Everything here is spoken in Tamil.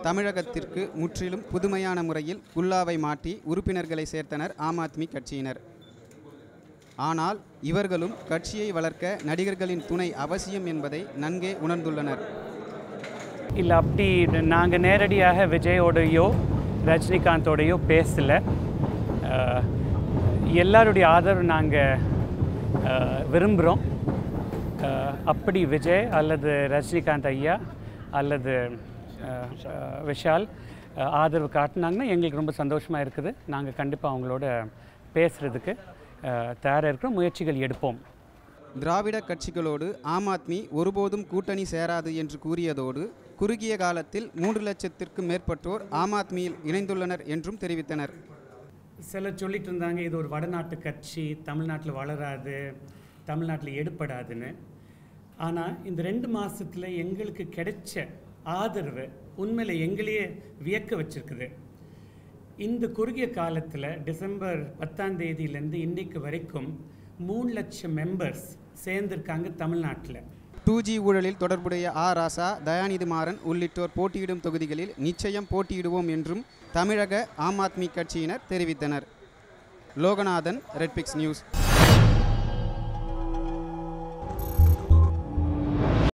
தமிழகத்திற்கு முற்றிலும் புதுமையான முறையில் குல்லாவை மாற்றி உறுப்பினர்களை சேர்த்தனர் ஆம் ஆத்மி கட்சியினர் ஆனால் இவர்களும் கட்சியை வளர்க்க நடிகர்களின் துணை அவசியம் என்பதை நன்கே உணர்ந்துள்ளனர் இல்லை அப்படி நாங்கள் நேரடியாக விஜயோடையோ ரஜினிகாந்தோடையோ பேசலை எல்லாருடைய ஆதரவு நாங்கள் விரும்புகிறோம் அப்படி விஜய் அல்லது ரஜினிகாந்த் ஐயா அல்லது அஹ், அஹ், விஷால் அஹ், ஆதரவு காட்டினாங்கன்னா எங்களுக்கு ரொம்ப சந்தோஷமாக இருக்குது நாங்கள் கண்டிப்பாக அவங்களோட பேசுகிறதுக்கு தயாராக இருக்கிறோம் முயற்சிகள் எடுப்போம் திராவிட கட்சிகளோடு ஆம் ஆத்மி ஒருபோதும் கூட்டணி சேராது என்று கூறியதோடு குறுகிய காலத்தில் மூன்று லட்சத்திற்கும் மேற்பட்டோர் ஆம் ஆத்மியில் இணைந்துள்ளனர் என்றும் தெரிவித்தனர் சிலர் சொல்லிட்டு இருந்தாங்க இது ஒரு வடநாட்டு கட்சி தமிழ்நாட்டில் வளராது தமிழ்நாட்டில் எடுப்படாதுன்னு ஆனால் இந்த ரெண்டு மாதத்தில் எங்களுக்கு கிடைச்ச ஆதரவு உண்மையில் எங்களையே வியக்க வச்சிருக்குது இந்த குறுகிய காலத்தில் டிசம்பர் பத்தாம் தேதியிலேருந்து இன்னைக்கு வரைக்கும் மூணு லட்சம் மெம்பர்ஸ் சேர்ந்துருக்காங்க தமிழ்நாட்டில் டூ ஜி ஊழலில் தொடர்புடைய ஆ ராசா தயாநிதி மாறன் உள்ளிட்டோர் போட்டியிடும் தொகுதிகளில் நிச்சயம் போட்டியிடுவோம் என்றும் தமிழக ஆம் ஆத்மி கட்சியினர் தெரிவித்தனர் லோகநாதன் ரெட்பிக்ஸ் நியூஸ்